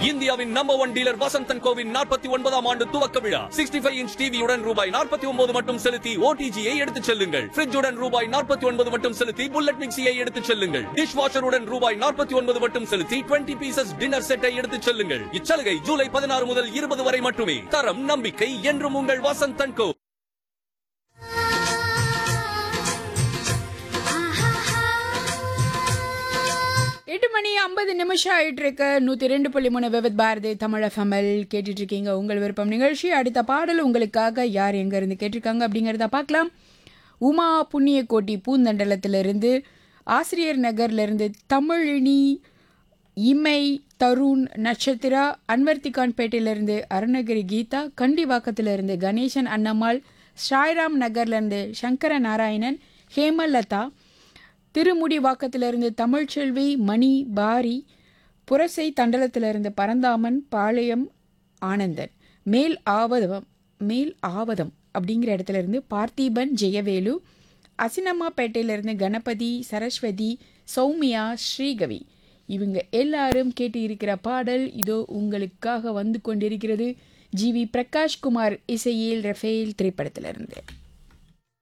இந்தியாவின் number one dealer Vasanthan கோவின் நாற்பத்தி ஒன்பதாம் ஆண்டு துவக்க விழா சிக்ஸ்டி ஃபைவ் இன்ச் டிவியுடன் ரூபாய் நாற்பத்தி ஒன்பது மட்டும் செலுத்தி ஓடிஜியை எடுத்துச் செல்லுங்கள் ஃபிரிட்ஜுடன் ரூபாய் நாற்பத்தி ஒன்பது மட்டும் செலுத்தி புல்லட் மிக்சியை எடுத்துச் செல்லுங்கள் டிஷ் வாஷருடன் ரூபாய் நாற்பத்தி ஒன்பது மட்டும் செலுத்தி டுவெண்ட்டி பீசஸ் டின்னர் செட்டை எடுத்துச் செல்லுங்கள் இச்சலுகை ஜூலை பதினாறு முதல் இருபது வரை மட்டுமே தரம் நம்பிக்கை என்றும் உங்கள் வசந்தன் கோ எட்டு மணி ஐம்பது நிமிஷம் ஆயிட்டு இருக்கு நூத்தி ரெண்டு புள்ளி மூணு விவித் பாரதி தமிழ் எஃப்எம்எல் கேட்டுட்டு இருக்கீங்க உங்கள் விருப்பம் நிகழ்ச்சி அடுத்த பாடல் உங்களுக்காக யார் எங்க இருந்து கேட்டிருக்காங்க அப்படிங்கறத பார்க்கலாம் உமா புண்ணியக்கோட்டி பூந்தண்டலத்திலிருந்து ஆசிரியர் நகர்ல இருந்து தமிழினி இமை தருண் நட்சத்திரா அன்வர்த்திகான் பேட்டையிலிருந்து அருணகிரி கீதா கண்டிவாக்கத்திலிருந்து கணேசன் அன்னம்மாள் ஸ்ராய்ராம் நகர்லேருந்து சங்கர நாராயணன் ஹேமலதா திருமுடிவாக்கத்திலிருந்து தமிழ்ச்செல்வி மணி பாரி புரசை தண்டலத்திலிருந்து பரந்தாமன் பாளையம் ஆனந்தன் மேல் ஆவதம் மேல் ஆவதம் அப்படிங்கிற இடத்துல இருந்து பார்த்திபன் ஜெயவேலு அசினம்மாப்பேட்டையிலிருந்து கணபதி சரஸ்வதி சௌமியா ஸ்ரீகவி இவங்க எல்லாரும் கேட்டு இருக்கிற பாடல் இதோ உங்களுக்காக வந்து கொண்டிருக்கிறது ஜி வி பிரகாஷ்குமார் இசையில் ரஃபேல் திரைப்படத்திலிருந்து